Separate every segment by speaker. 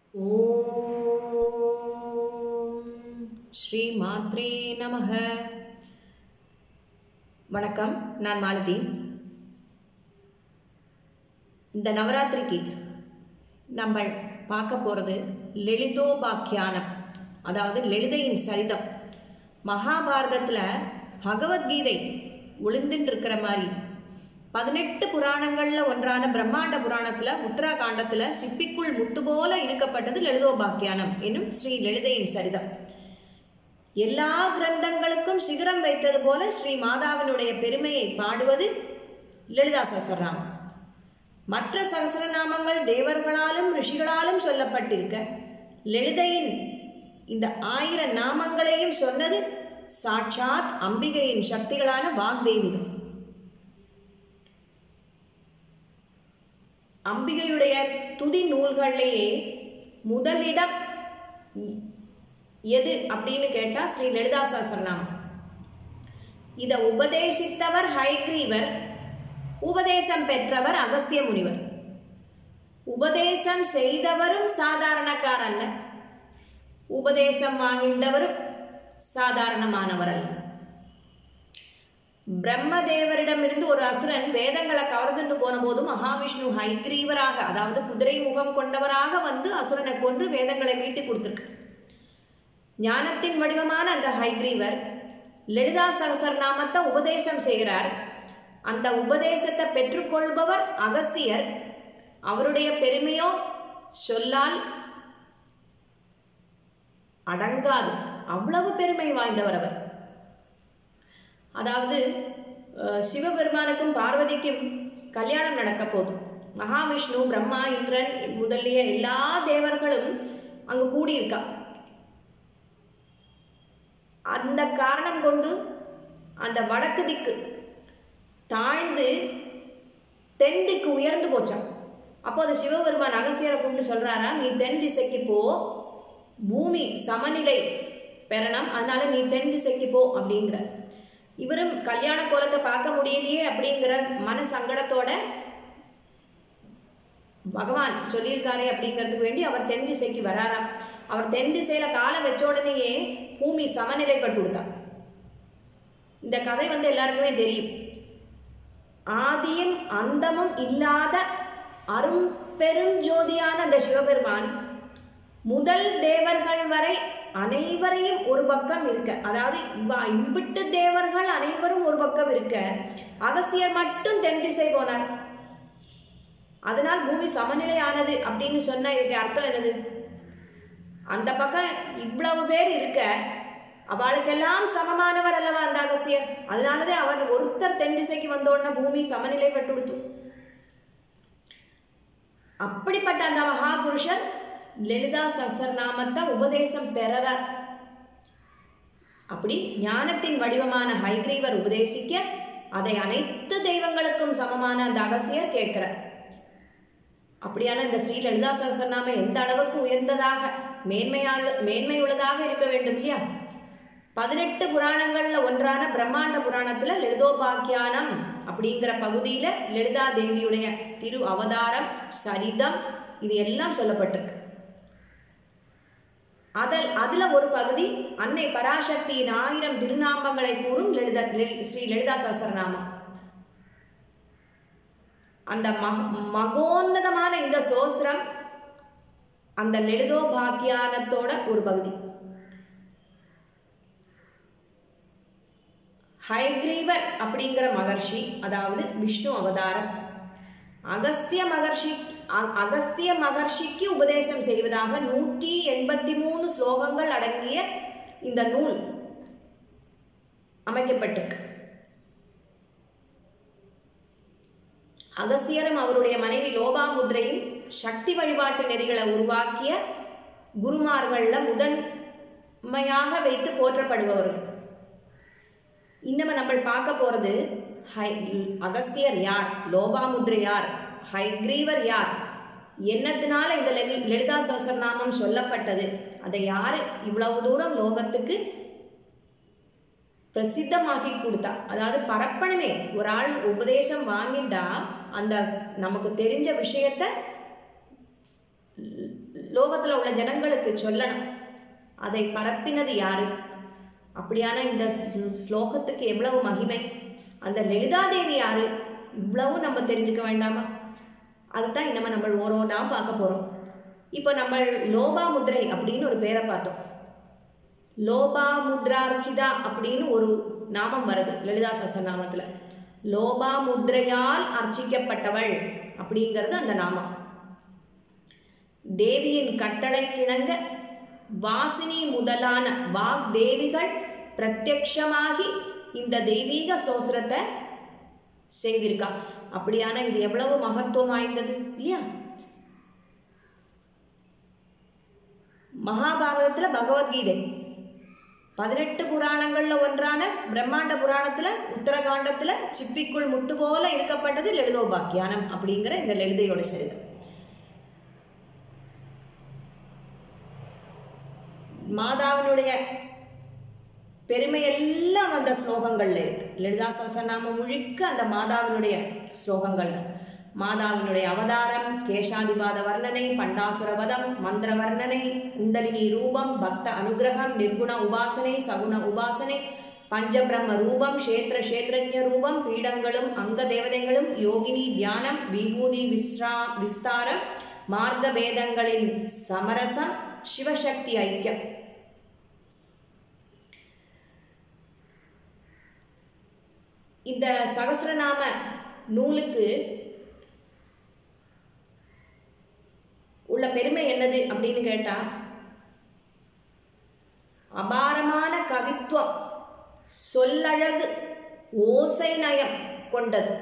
Speaker 1: ஓம் ஸ்ரீ மாத்ரே நமக வணக்கம் நான் மாலதி இந்த நவராத்திரிக்கு நம்ம பார்க்க போகிறது லலிதோபாக்கியானம் அதாவது லலிதையின் சரிதம் மகாபாரதத்தில் பகவத்கீதை ஒளிந்துட்டு இருக்கிற மாதிரி பதினெட்டு புராணங்களில் ஒன்றான பிரம்மாண்ட புராணத்தில் உத்தராகாண்டத்தில் சிப்பிக்குள் முத்து போல இருக்கப்பட்டது லலிதோபாக்கியானம் என்னும் ஸ்ரீ லலிதையின் சரிதம் எல்லா கிரந்தங்களுக்கும் சிகரம் வைத்தது போல ஸ்ரீ மாதாவினுடைய பெருமையை பாடுவது லலிதா சஹஸ்ரநாமம் மற்ற சகசரநாமங்கள் தேவர்களாலும் ரிஷிகளாலும் சொல்லப்பட்டிருக்க லலிதையின் இந்த ஆயிரம் நாமங்களையும் சொன்னது சாட்சாத் அம்பிகையின் சக்திகளான வாக்தேவிகள் அம்பிகையுடைய துதி நூல்களிலேயே முதலிடம் எது அப்படின்னு கேட்டா ஸ்ரீ லலிதா சஹஸ்ரநாமம் இதை உபதேசித்தவர் ஹைக்ரீவர் உபதேசம் பெற்றவர் அகஸ்திய முனிவர் உபதேசம் செய்தவரும் சாதாரணக்கார் அல்ல உபதேசம் வாங்கின்றவரும் சாதாரணமானவர் அல்ல பிரம்மதேவரிடமிருந்து ஒரு அசுரன் வேதங்களை கவர்ந்துட்டு போன போது மகாவிஷ்ணு ஹைக்ரீவராக அதாவது குதிரை முகம் கொண்டவராக வந்து அசுரனை கொன்று வேதங்களை மீட்டு கொடுத்துருக்கு ஞானத்தின் வடிவமான அந்த ஹைக்ரீவர் லலிதா சகசரநாமத்தை உபதேசம் செய்கிறார் அந்த உபதேசத்தை பெற்றுக்கொள்பவர் அகஸ்தியர் அவருடைய பெருமையோ சொல்லால் அடங்காது அவ்வளவு பெருமை வாய்ந்தவர் அவர் அதாவது சிவபெருமானுக்கும் பார்வதிக்கும் கல்யாணம் நடக்க போதும் மகாவிஷ்ணு பிரம்மா இந்திரன் முதலிய எல்லா தேவர்களும் அங்கு கூடியிருக்கா அந்த காரணம் கொண்டு அந்த வடக்கு திக்கு தாழ்ந்து தென் திக்கு உயர்ந்து போச்சான் அப்போது சிவபெருமான் அகசியரை கூப்பிட்டு சொல்றாரா நீ தென் திசைக்கு போ பூமி சமநிலை பெறணும் அதனால நீ தென் திசைக்கு போ அப்படிங்கிற இவரும் கல்யாண கோலத்தை பார்க்க முடியலையே அப்படிங்கிற மன சங்கடத்தோட பகவான் சொல்லியிருக்காரே அப்படிங்கிறதுக்கு வேண்டி அவர் தென் திசைக்கு வராராம் அவர் தென் திசையில காலை வச்ச உடனேயே பூமி சமநிலைப்பட்டு கொடுத்தார் இந்த கதை வந்து எல்லாருக்குமே தெரியும் ஆதியும் அந்தமும் இல்லாத அரும் பெருஞ்சோதியான அந்த சிவபெருமான் முதல் தேவர்கள் வரை அனைவரையும் ஒரு பக்கம் இருக்க அதாவது இவா இம்பிட்டு தேவர்கள் அனைவரும் ஒரு பக்கம் இருக்க அகசியர் மட்டும் தென் திசை போனார் அதனால் பூமி சமநிலையானது அப்படின்னு சொன்ன இதுக்கு அர்த்தம் என்னது அந்த பக்கம் இவ்வளவு பேர் இருக்க அவளுக்கெல்லாம் சமமானவர் அல்லவா அந்த அகசியர் அதனாலதான் அவர் ஒருத்தர் தென் திசைக்கு வந்தோடனே பூமி சமநிலை பட்டுடுத்து அப்படிப்பட்ட அந்த மகாபுருஷர் லலிதா சஹசரநாமத்தை உபதேசம் பெறறார் அப்படி ஞானத்தின் வடிவமான ஹைகிரீவர் உபதேசிக்க அதை அனைத்து தெய்வங்களுக்கும் சமமான அந்த அகசியர் கேட்கிறார் அப்படியான இந்த ஸ்ரீ லலிதா சஹசரநாமம் எந்த அளவுக்கு உயர்ந்ததாக மேன்மையாக மேன்மையுள்ளதாக இருக்க வேண்டும் இல்லையா பதினெட்டு புராணங்கள்ல ஒன்றான பிரம்மாண்ட புராணத்துல லலிதோபாக்கியானம் அப்படிங்கிற பகுதியில லலிதா தேவியுடைய திரு அவதாரம் சரிதம் இது எல்லாம் சொல்லப்பட்டிருக்கு அதில் அதுல ஒரு பகுதி அன்னை பராசக்தியின் ஆயிரம் திருநாமங்களை கூறும் லலித ஸ்ரீ லலிதா சஹசரநாமம் அந்த மகோன்னதமான இந்த சோஸ்திரம் அந்த லலிதோபாக்கியானத்தோட ஒரு பகுதி ஹைக்ரீவர் அப்படிங்கிற மகர்ஷி அதாவது விஷ்ணு அவதாரம் அகஸ்திய மகர்ஷி அகஸ்திய மகர்ஷிக்கு உபதேசம் செய்வதாக நூற்றி எண்பத்தி மூணு ஸ்லோகங்கள் அடங்கிய இந்த நூல் அமைக்கப்பட்டிருக்கு அகஸ்தியரும் அவருடைய மனைவி லோபாமுத்ரையும் சக்தி வழிபாட்டு நெறிகளை உருவாக்கிய குருமார்கள்ல முதன்மையாக வைத்து போற்றப்படுபவர்கள் இன்னும் நம்ம பார்க்க போகிறது ஹை அகஸ்தியர் யார் லோபாமுத்ரை யார் ஹைக்ரீவர் யார் என்னத்தினால இந்த லலிதா சஹசரநாமம் சொல்லப்பட்டது அதை யார் இவ்வளவு தூரம் லோகத்துக்கு பிரசித்தமாக்கி கொடுத்தா அதாவது பரப்பணுமே ஒரு ஆள் உபதேசம் வாங்கிட்டா அந்த நமக்கு தெரிஞ்ச விஷயத்த லோகத்தில் உள்ள ஜனங்களுக்கு சொல்லணும் அதை பரப்பினது யாரு அப்படியான இந்த ஸ்லோ- ஸ்லோகத்துக்கு எவ்வளவு மகிமை அந்த லலிதாதேவி யாரு இவ்வளவு நம்ம தெரிஞ்சுக்க வேண்டாமா அதுதான் இனிமே நம்ம ஓரோனா பார்க்க போகிறோம் இப்போ நம்ம லோபா முத்ரை அப்படின்னு ஒரு பேரை பார்த்தோம் லோபா முத்ரார்ச்சிதா அப்படின்னு ஒரு நாமம் வருது லலிதா சஹஸ்ரநாமத்தில் லோபா முத்ரையால் அர்ச்சிக்கப்பட்டவள் அப்படிங்கிறது அந்த நாமம் தேவியின் கட்டளை கிணங்க வாசினி முதலான வாக் தேவிகள் பிரத்யக்ஷமாகி இந்த தெய்வீக சோசரத்தை செய்திருக்கா அப்படியான இது எவ்வளவு மகத்துவம் வாய்ந்தது இல்லையா மகாபாரதத்துல பகவத்கீதை பதினெட்டு புராணங்கள்ல ஒன்றான பிரம்மாண்ட புராணத்துல உத்தரகாண்டத்துல சிப்பிக்குள் முத்து போல இருக்கப்பட்டது லலிதோபாக்கியானம் அப்படிங்கிற இந்த லலிதையோட சரிதம் மாதாவினுடைய பெருமை எல்லாம் அந்த ஸ்லோகங்கள்ல இருக்கு லலிதா சஹஸ்ரநாமம் முழுக்க அந்த மாதாவினுடைய ஸ்லோகங்கள் தான் மாதாவினுடைய அவதாரம் கேசாதிபாத வர்ணனை பண்டாசுரவதம் மந்திர வர்ணனை குண்டலினி ரூபம் பக்த அனுகிரகம் நிர்குண உபாசனை சகுண உபாசனை பஞ்சபிரம்ம ரூபம் க்ஷேத்திர க்ஷேத்திரஜ ரூபம் பீடங்களும் அங்க தேவதைகளும் யோகினி தியானம் விபூதி விஸ்ரா விஸ்தாரம் மார்க்க வேதங்களின் சமரசம் சிவசக்தி ஐக்கியம் இந்த சகசிரநாம நூலுக்கு உள்ள பெருமை என்னது அப்படின்னு கேட்டா அபாரமான கவித்துவம் சொல்லழகு ஓசை நயம் கொண்டது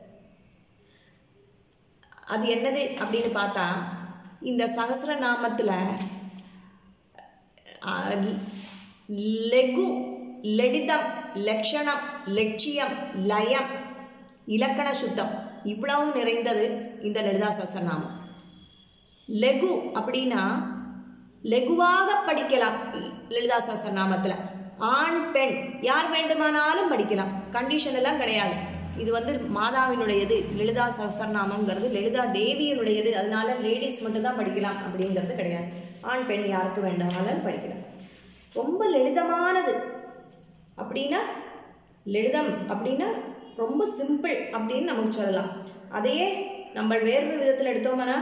Speaker 1: அது என்னது அப்படின்னு பார்த்தா இந்த சகசிரநாமத்தில் லெகு லலிதம் லக்ஷணம் லட்சியம் லயம் இலக்கண சுத்தம் இவ்வளவும் நிறைந்தது இந்த லலிதா சஹஸ்ரநாமம் லெகு அப்படின்னா லெகுவாக படிக்கலாம் லலிதா சஹஸ்ரநாமத்தில் ஆண் பெண் யார் வேண்டுமானாலும் படிக்கலாம் கண்டிஷன் எல்லாம் கிடையாது இது வந்து மாதாவினுடையது லலிதா சஹஸ்ரநாமங்கிறது லலிதா தேவியினுடையது அதனால லேடிஸ் மட்டும் தான் படிக்கலாம் அப்படிங்கிறது கிடையாது ஆண் பெண் யாருக்கு வேண்டாமாலும் படிக்கலாம் ரொம்ப லலிதமானது அப்படின்னா லலிதம் அப்படின்னா ரொம்ப சிம்பிள் அப்படின்னு நமக்கு சொல்லலாம் அதையே நம்ம வேறொரு விதத்தில் எடுத்தோம்னா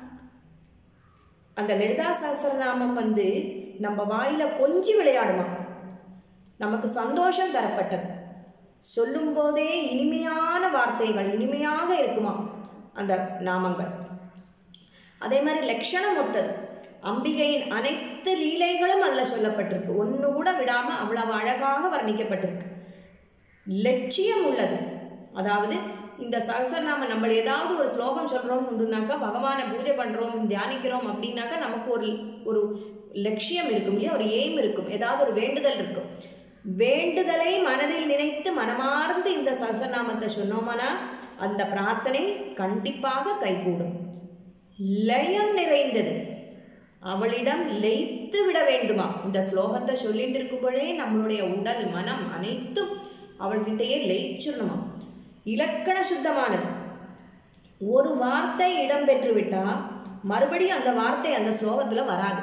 Speaker 1: அந்த லலிதா சஹஸ்ரநாமம் வந்து நம்ம வாயில கொஞ்சி விளையாடுமா நமக்கு சந்தோஷம் தரப்பட்டது சொல்லும்போதே இனிமையான வார்த்தைகள் இனிமையாக இருக்குமா அந்த நாமங்கள் அதே மாதிரி லட்சணம் ஒத்தது அம்பிகையின் அனைத்து லீலைகளும் அதில் சொல்லப்பட்டிருக்கு ஒன்று கூட விடாமல் அவ்வளவு அழகாக வர்ணிக்கப்பட்டிருக்கு லட்சியம் உள்ளது அதாவது இந்த சகசரநாம நம்ம ஏதாவது ஒரு ஸ்லோகம் சொல்கிறோம் உண்டுனாக்கா பகவானை பூஜை பண்ணுறோம் தியானிக்கிறோம் அப்படின்னாக்கா நமக்கு ஒரு ஒரு லட்சியம் இருக்கும் இல்லையா ஒரு எய்ம் இருக்கும் ஏதாவது ஒரு வேண்டுதல் இருக்கும் வேண்டுதலை மனதில் நினைத்து மனமார்ந்து இந்த சகசரநாமத்தை சொன்னோம்னா அந்த பிரார்த்தனை கண்டிப்பாக கைகூடும் லயம் நிறைந்தது அவளிடம் லயித்து விட வேண்டுமா இந்த ஸ்லோகத்தை சொல்லிட்டு இருக்கும்போதே நம்மளுடைய உடல் மனம் அனைத்தும் அவள்கிட்டயே லயிச்சிடணுமா இலக்கண சுத்தமானது ஒரு வார்த்தை இடம்பெற்று விட்டா மறுபடியும் அந்த வார்த்தை அந்த ஸ்லோகத்துல வராது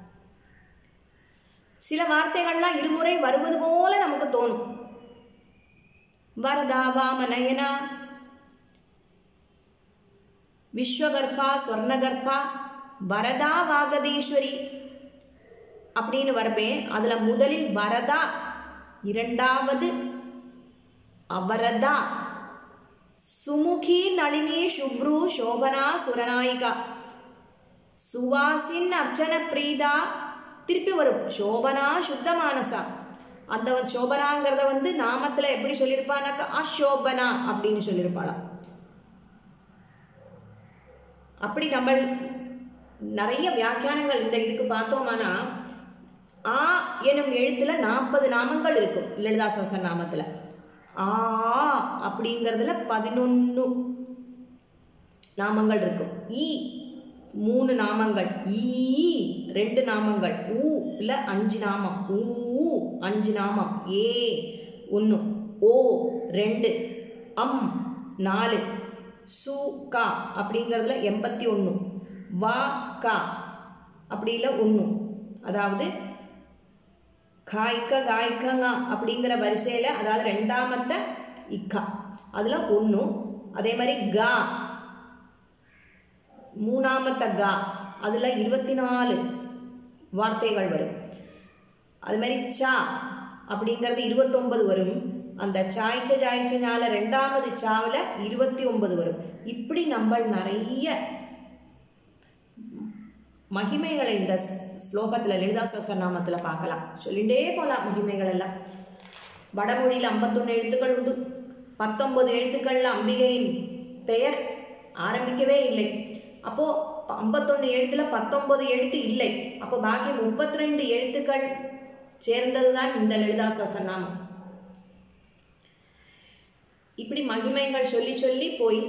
Speaker 1: சில வார்த்தைகள்லாம் இருமுறை வருவது போல நமக்கு தோணும் வரதா வாமநயனா விஸ்வகர்பா ஸ்வர்ணகர்பா வரதா வாகதீஸ்வரி அப்படின்னு வரப்பே அதுல முதலில் வரதா இரண்டாவது அவரதா சுமுகி நளினி சுப்ரு சோபனா சுரநாயிகா சுவாசின் அர்ச்சன பிரீதா திருப்பி வரும் சோபனா சுத்த மானசா அந்த வந்து சோபனாங்கிறத வந்து நாமத்தில் எப்படி சொல்லியிருப்பானாக்கா அசோபனா அப்படின்னு சொல்லியிருப்பாளாம் அப்படி நம்ம நிறைய வியாக்கியானங்கள் இந்த இதுக்கு பார்த்தோமானா ஆ எனும் எழுத்துல நாற்பது நாமங்கள் இருக்கும் லலிதா சஹஸ்ர நாமத்தில் ஆ அப்படிங்கிறதுல பதினொன்று நாமங்கள் இருக்கும் ஈ மூணு நாமங்கள் ஈ ரெண்டு நாமங்கள் ஊ இல்லை அஞ்சு நாமம் ஊ அஞ்சு நாமம் ஏ ஒன்று ஓ ரெண்டு அம் நாலு சு கா அப்படிங்கிறதுல எண்பத்தி ஒன்று வா கா அப்படி இல்லை ஒன்று அதாவது காய்க்க காய்க்கங்க அப்படிங்கிற வரிசையில் அதாவது ரெண்டாமத்த இக்கா அதில் ஒன்று அதே மாதிரி கா மூணாமத்த கா அதில் இருபத்தி நாலு வார்த்தைகள் வரும் அது மாதிரி சா அப்படிங்கிறது இருபத்தொன்பது வரும் அந்த சாய்ச்ச சாய்ச்சனால ரெண்டாவது சாவில் இருபத்தி ஒன்பது வரும் இப்படி நம்ம நிறைய மகிமைகளை இந்த ஸ்லோகத்தில் லலிதா சசநாமத்தில் பார்க்கலாம் சொல்லிகிட்டே போகலாம் மகிமைகள் எல்லாம் வடமொழியில் ஐம்பத்தொன்று எழுத்துக்கள் உண்டு பத்தொன்பது எழுத்துக்களில் அம்பிகையின் பெயர் ஆரம்பிக்கவே இல்லை அப்போது ஐம்பத்தொன்று எழுத்தில் பத்தொன்பது எழுத்து இல்லை அப்போ பாக்கி முப்பத்தி ரெண்டு எழுத்துக்கள் சேர்ந்தது தான் இந்த லலிதா சசநாமம் இப்படி மகிமைகள் சொல்லி சொல்லி போய்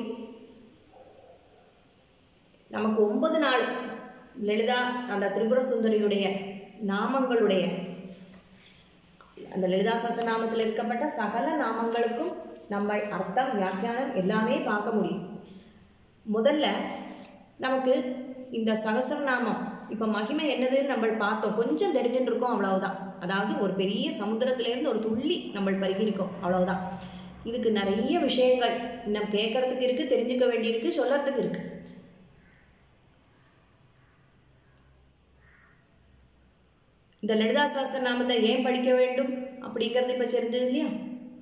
Speaker 1: நமக்கு ஒன்பது நாள் லலிதா அந்த திரிபுர சுந்தரியுடைய நாமங்களுடைய அந்த லலிதா சசநாமத்தில் இருக்கப்பட்ட சகல நாமங்களுக்கும் நம்ம அர்த்தம் வியாக்கியானம் எல்லாமே பார்க்க முடியும் முதல்ல நமக்கு இந்த சகசரநாமம் இப்போ மகிமை என்னதுன்னு நம்ம பார்த்தோம் கொஞ்சம் தெரிஞ்சுட்டு இருக்கோம் அவ்வளவுதான் அதாவது ஒரு பெரிய சமுத்திரத்திலேருந்து ஒரு துள்ளி நம்ம பருகிருக்கோம் அவ்வளவுதான் இதுக்கு நிறைய விஷயங்கள் நம்ம கேட்கறதுக்கு இருக்குது தெரிஞ்சுக்க வேண்டியிருக்கு சொல்லறதுக்கு இருக்குது இந்த லலிதா சாஸ்திரநாமத்தை ஏன் படிக்க வேண்டும் அப்படிங்கிறது இப்போ தெரிஞ்சது இல்லையா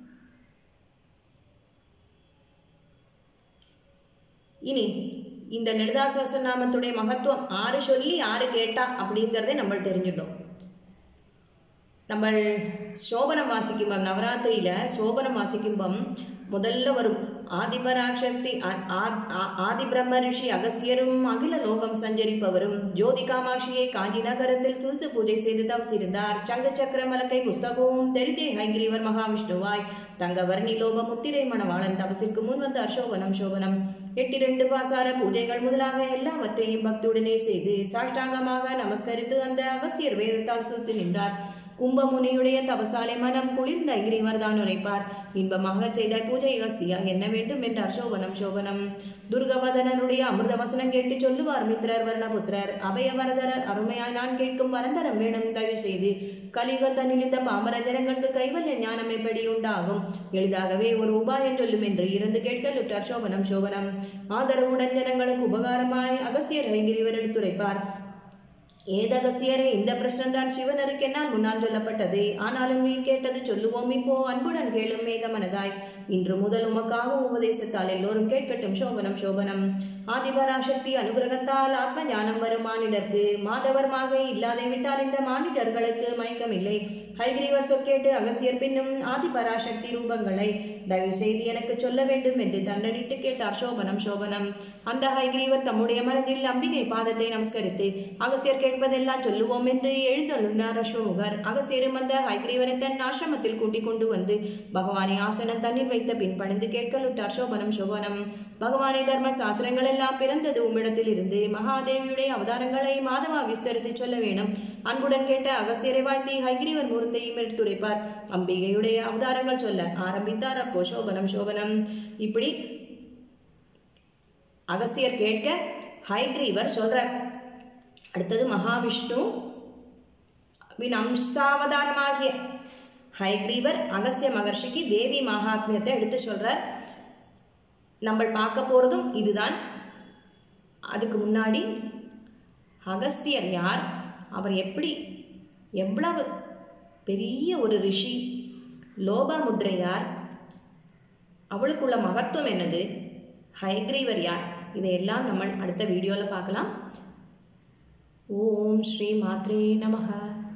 Speaker 1: இனி இந்த லலிதா சாஸ்திரநாமத்துடைய மகத்துவம் ஆறு சொல்லி ஆறு கேட்டா அப்படிங்கிறதே நம்ம தெரிஞ்சிட்டோம் நம்ம சோபனம் வாசிக்கும்பம் நவராத்திரியில் சோபனம் வாசிக்கும்பம் முதல்ல வரும் ஆதிபராசக்தி ஆதி பிரம்ம ரிஷி அகஸ்தியரும் அகில லோகம் சஞ்சரிப்பவரும் ஜோதி காமாட்சியை காஞ்சி நகரத்தில் சுத்து பூஜை செய்து தவசிருந்தார் சங்க சக்கர மலக்கை புஸ்தகமும் தெரிந்தே ஹைகிரீவர் மகாவிஷ்ணுவாய் தங்கவர்ணி லோக முத்திரை மணவாளன் தவசிற்கு முன் வந்த அசோபனம் சோபனம் எட்டு ரெண்டு பாசார பூஜைகள் முதலாக எல்லாவற்றையும் பக்தியுடனே செய்து சாஷ்டாங்கமாக நமஸ்கரித்து அந்த அகஸ்தியர் வேதத்தால் சுத்து நின்றார் கும்பமுனியுடைய தவசாலை மனம் குளிர்ந்த ஐகிரிவர் தான் உரைப்பார் இன்பமாக செய்த பூஜை அகஸ்தியா என்ன வேண்டும் என்றார் சோபனம் சோபனம் துர்கவதனனுடைய அமிர்த வசனம் கேட்டு சொல்லுவார் மித்திரர் வர்ணபுத்திரர் அபயவரதரர் அருமையாய் நான் கேட்கும் வரந்தரம் வேணும் தயவு செய்து கலிகத்தனில் இந்த பாமர ஜனங்களுக்கு கைவல்ய ஞானம் எப்படி உண்டாகும் எளிதாகவே ஒரு உபாயம் சொல்லும் என்று இருந்து கேட்க லுட்டார் சோபனம் சோபனம் ஆதரவுடன் ஜனங்களுக்கு உபகாரமாய் அகஸ்தியர் ஐகிரிவர் எடுத்துரைப்பார் ஏதகசியரே இந்த பிரச்சனைதான் சிவனருக்கு என்னால் முன்னால் சொல்லப்பட்டது ஆனாலும் நீ கேட்டது சொல்லுவோம் இப்போ அன்புடன் கேளும் மேகமனதாய் இன்று முதல் உமக்காக உபதேசத்தால் எல்லோரும் கேட்கட்டும் சோபனம் சோபனம் ஆதிபராசக்தி அனுகிரகத்தால் ஆத்ம ஞானம் வரும் மானிடர்க்கு மாதவர்மாக இல்லாதை விட்டால் இந்த மானிடர்களுக்கு மயக்கம் இல்லை ஹைகிரீவர் சொல் கேட்டு அகசியர் பின்னும் ஆதிபராசக்தி ரூபங்களை தயவு செய்து எனக்கு சொல்ல வேண்டும் என்று தண்டனிட்டு கேட்டார் சோபனம் சோபனம் அந்த ஹைகிரீவர் தம்முடைய மனதில் அம்பிகை பாதத்தை நமஸ்கரித்து அகசியர் கேட்பதெல்லாம் சொல்லுவோம் என்று எழுந்தருளினார் அசோகர் அகசியரும் அந்த ஹைகிரீவரை தன் ஆசிரமத்தில் கூட்டிக் கொண்டு வந்து பகவானை ஆசனம் தண்ணீர் வைத்த பின் பணிந்து கேட்கலுட்டார் சோபனம் சோபனம் பகவானை தர்ம சாஸ்திரங்கள் எல்லாம் பிறந்தது உம்மிடத்தில் இருந்து மகாதேவியுடைய அவதாரங்களை மாதவா விஸ்தரித்து சொல்ல வேணும் அன்புடன் கேட்ட அகஸ்தியரை வாழ்த்தி ஹைகிரீவர் மூர்த்தையும் எடுத்துரைப்பார் அம்பிகையுடைய அவதாரங்கள் சொல்ல ஆரம்பித்தார் அப்போ சோபனம் சோபனம் இப்படி அகஸ்தியர் கேட்க ஹைகிரீவர் சொல்றார் அடுத்தது மகாவிஷ்ணு வின் அம்சாவதாரமாகிய ஹைகிரீவர் அகஸ்திய மகர்ஷிக்கு தேவி மகாத்மியத்தை எடுத்து சொல்றார் நம்ம பார்க்க போறதும் இதுதான் அதுக்கு முன்னாடி அகஸ்தியர் யார் அவர் எப்படி எவ்வளவு பெரிய ஒரு ரிஷி லோபமுத்ரை யார் அவளுக்குள்ள மகத்துவம் என்னது ஹைக்ரீவர் யார் இதையெல்லாம் நம்ம அடுத்த வீடியோவில் பார்க்கலாம் ஓம் ஸ்ரீ மாத்ரே நமக